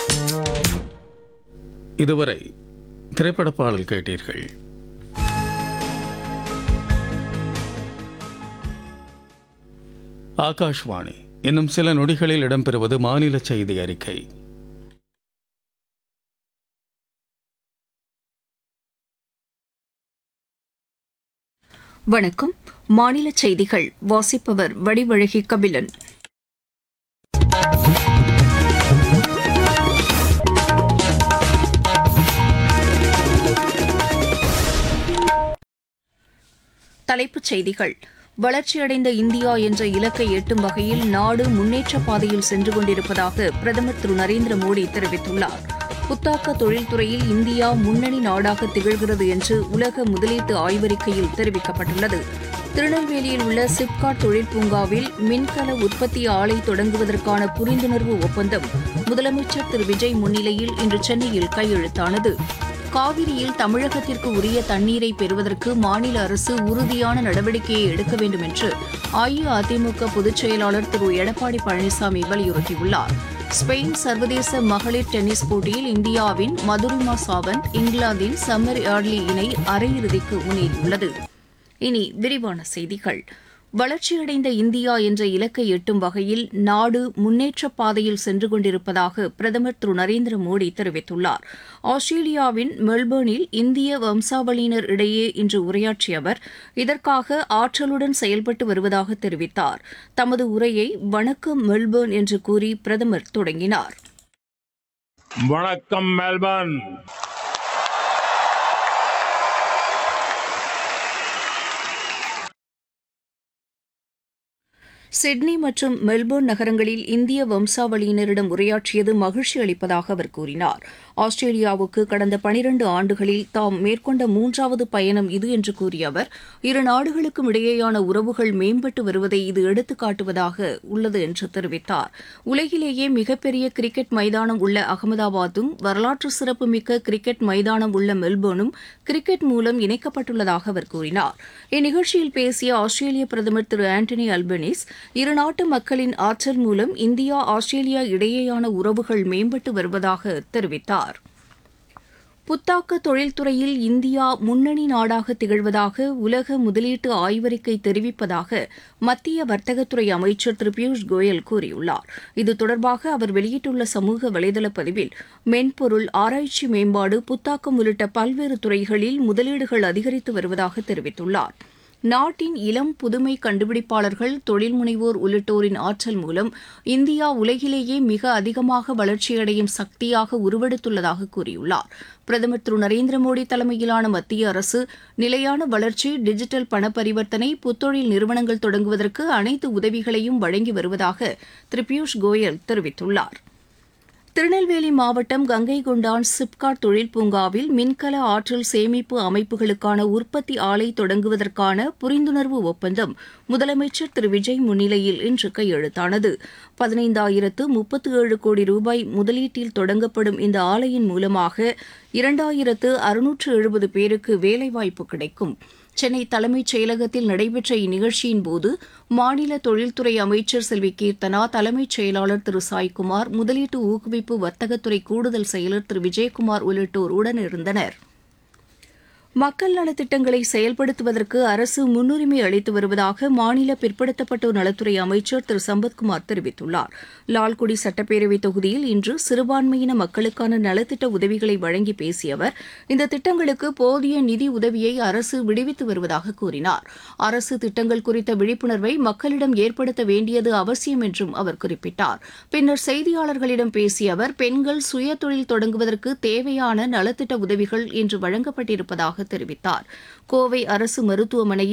இதுவரை திரைப்பட பாடல் கேட்டீர்கள் ஆகாஷ்வாணி இன்னும் சில நொடிகளில் இடம்பெறுவது மாநில செய்தி அறிக்கை வணக்கம் மாநில செய்திகள் வாசிப்பவர் வடிவழகி கபிலன் தலைப்புச் செய்திகள் வளர்ச்சியடைந்த இந்தியா என்ற இலக்கை எட்டும் வகையில் நாடு முன்னேற்ற பாதையில் சென்று கொண்டிருப்பதாக பிரதமர் திரு நரேந்திர மோடி தெரிவித்துள்ளார் புத்தாக்க தொழில்துறையில் இந்தியா முன்னணி நாடாக திகழ்கிறது என்று உலக முதலீட்டு ஆய்வறிக்கையில் தெரிவிக்கப்பட்டுள்ளது திருநெல்வேலியில் உள்ள சிப்காட் தொழில் பூங்காவில் மின்கல உற்பத்தி ஆலை தொடங்குவதற்கான புரிந்துணர்வு ஒப்பந்தம் முதலமைச்சர் திரு விஜய் முன்னிலையில் இன்று சென்னையில் கையெழுத்தானது காவிரியில் தமிழகத்திற்கு உரிய தண்ணீரை பெறுவதற்கு மாநில அரசு உறுதியான நடவடிக்கையை எடுக்க வேண்டும் என்று அஇஅதிமுக பொதுச் செயலாளர் திரு எடப்பாடி பழனிசாமி வலியுறுத்தியுள்ளார் ஸ்பெயின் சர்வதேச மகளிர் டென்னிஸ் போட்டியில் இந்தியாவின் மதுரிமா சாவந்த் இங்கிலாந்தின் சம்மர் யார்லி இணை அரையிறுதிக்கு முன்னேறியுள்ளது இனி விரிவான செய்திகள் வளர்ச்சியடைந்த இந்தியா என்ற இலக்கை எட்டும் வகையில் நாடு முன்னேற்ற பாதையில் சென்று கொண்டிருப்பதாக பிரதமர் திரு நரேந்திர மோடி தெரிவித்துள்ளார் ஆஸ்திரேலியாவின் மெல்பர்னில் இந்திய வம்சாவளியினர் இடையே இன்று உரையாற்றிய அவர் இதற்காக ஆற்றலுடன் செயல்பட்டு வருவதாக தெரிவித்தார் தமது உரையை வணக்கம் மெல்பர்ன் என்று கூறி பிரதமர் தொடங்கினார் வணக்கம் மெல்பர்ன் சிட்னி மற்றும் மெல்போர்ன் நகரங்களில் இந்திய வம்சாவளியினரிடம் உரையாற்றியது மகிழ்ச்சி அளிப்பதாக அவர் கூறினார் ஆஸ்திரேலியாவுக்கு கடந்த பனிரண்டு ஆண்டுகளில் தாம் மேற்கொண்ட மூன்றாவது பயணம் இது என்று கூறிய அவர் இரு நாடுகளுக்கும் இடையேயான உறவுகள் மேம்பட்டு வருவதை இது எடுத்துக்காட்டுவதாக உள்ளது என்று தெரிவித்தார் உலகிலேயே மிகப்பெரிய கிரிக்கெட் மைதானம் உள்ள அகமதாபாத்தும் வரலாற்று சிறப்புமிக்க கிரிக்கெட் மைதானம் உள்ள மெல்போர்னும் கிரிக்கெட் மூலம் இணைக்கப்பட்டுள்ளதாக அவர் கூறினார் இந்நிகழ்ச்சியில் பேசிய ஆஸ்திரேலிய பிரதமர் திரு ஆண்டனி அல்பனீஸ் இரு நாட்டு மக்களின் ஆற்றல் மூலம் இந்தியா ஆஸ்திரேலியா இடையேயான உறவுகள் மேம்பட்டு வருவதாக தெரிவித்தார் புத்தாக்க தொழில்துறையில் இந்தியா முன்னணி நாடாக திகழ்வதாக உலக முதலீட்டு ஆய்வறிக்கை தெரிவிப்பதாக மத்திய வர்த்தகத்துறை அமைச்சர் திரு பியூஷ் கோயல் கூறியுள்ளார் இது தொடர்பாக அவர் வெளியிட்டுள்ள சமூக வலைதள பதிவில் மென்பொருள் ஆராய்ச்சி மேம்பாடு புத்தாக்கம் உள்ளிட்ட பல்வேறு துறைகளில் முதலீடுகள் அதிகரித்து வருவதாக தெரிவித்துள்ளார் நாட்டின் இளம் புதுமை கண்டுபிடிப்பாளர்கள் தொழில் முனைவோர் உள்ளிட்டோரின் ஆற்றல் மூலம் இந்தியா உலகிலேயே மிக அதிகமாக வளர்ச்சியடையும் சக்தியாக உருவெடுத்துள்ளதாக கூறியுள்ளார் பிரதமர் திரு நரேந்திர மோடி தலைமையிலான மத்திய அரசு நிலையான வளர்ச்சி டிஜிட்டல் பண பரிவர்த்தனை புத்தொழில் நிறுவனங்கள் தொடங்குவதற்கு அனைத்து உதவிகளையும் வழங்கி வருவதாக திரு பியூஷ் கோயல் தெரிவித்துள்ளார் திருநெல்வேலி மாவட்டம் கங்கை கொண்டான் சிப்காட் தொழில் பூங்காவில் மின்கல ஆற்றல் சேமிப்பு அமைப்புகளுக்கான உற்பத்தி ஆலை தொடங்குவதற்கான புரிந்துணர்வு ஒப்பந்தம் முதலமைச்சர் திரு விஜய் முன்னிலையில் இன்று கையெழுத்தானது பதினைந்தாயிரத்து முப்பத்து ஏழு கோடி ரூபாய் முதலீட்டில் தொடங்கப்படும் இந்த ஆலையின் மூலமாக இரண்டாயிரத்து அறுநூற்று எழுபது பேருக்கு வேலைவாய்ப்பு கிடைக்கும் சென்னை தலைமைச் செயலகத்தில் நடைபெற்ற இந்நிகழ்ச்சியின் போது மாநில தொழில்துறை அமைச்சர் செல்வி கீர்த்தனா தலைமைச் செயலாளர் திரு சாய்குமார் முதலீட்டு ஊக்குவிப்பு வர்த்தகத்துறை கூடுதல் செயலர் திரு விஜயகுமார் உள்ளிட்டோர் உடனிருந்தனர் மக்கள் நலத்திட்டங்களை செயல்படுத்துவதற்கு அரசு முன்னுரிமை அளித்து வருவதாக மாநில பிற்படுத்தப்பட்டோர் நலத்துறை அமைச்சர் திரு சம்பத்குமார் தெரிவித்துள்ளார் லால்குடி சட்டப்பேரவை தொகுதியில் இன்று சிறுபான்மையின மக்களுக்கான நலத்திட்ட உதவிகளை வழங்கி பேசிய அவர் இந்த திட்டங்களுக்கு போதிய நிதி உதவியை அரசு விடுவித்து வருவதாக கூறினார் அரசு திட்டங்கள் குறித்த விழிப்புணர்வை மக்களிடம் ஏற்படுத்த வேண்டியது அவசியம் என்றும் அவர் குறிப்பிட்டார் பின்னர் செய்தியாளர்களிடம் பேசிய அவர் பெண்கள் சுய தொழில் தொடங்குவதற்கு தேவையான நலத்திட்ட உதவிகள் இன்று வழங்கப்பட்டிருப்பதாக தெரிவித்தார் கோவை அரசு மருத்துவமனையில்